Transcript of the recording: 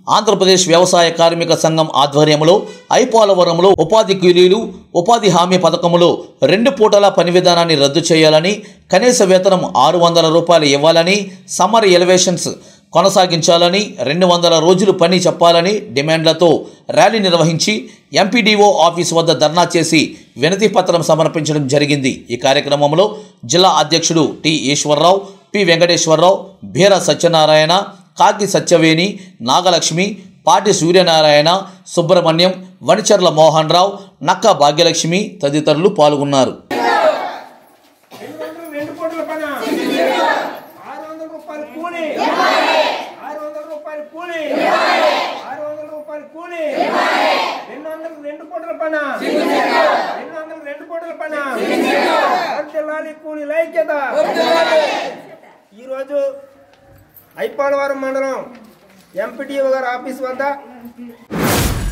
ఆంధ్రప్రదేశ్ వ్యవసాయ కార్మిక సంఘం ఆధ్వర్యంలో ఐపోలవరంలో ఉపాధి కూలీలు ఉపాధి హామీ పథకంలో రెండు పూటల పని విధానాన్ని రద్దు చేయాలని కనీస వేతనం ఆరు వందల రూపాయలు ఇవ్వాలని సమ్మర్ ఎలివేషన్స్ కొనసాగించాలని రెండు వందల రోజులు పని చెప్పాలని డిమాండ్లతో ర్యాలీ నిర్వహించి ఎంపీడీఓ ఆఫీస్ వద్ద ధర్నా చేసి వినతి పత్రం సమర్పించడం జరిగింది ఈ కార్యక్రమంలో జిల్లా అధ్యక్షుడు టి ఈశ్వరరావు పి వెంకటేశ్వరరావు బీర సత్యనారాయణ కాకి సత్యవేణి నాగలక్ష్మి పాటి సూర్యనారాయణ సుబ్రహ్మణ్యం వనిచర్ల మోహన్ రావు నక్క భాగ్యలక్ష్మి తదితరులు పాల్గొన్నారు రెండు వందలు రెండు కోట్ల పని ఆరు వందల రూపాయలు కూలి ఆరు వందల రూపాయలు కూలి ఆరు వందల రూపాయలు కూలి రెండు వందలు రెండు కోట్ల పని రెండు వందలు రెండు కోట్ల పని వర్ధిల్లాలి కూలి ఐక్యత ఈరోజు ఐపాలవరం మండలం ఎంపీటీఓ గారి ఆఫీస్ వద్ద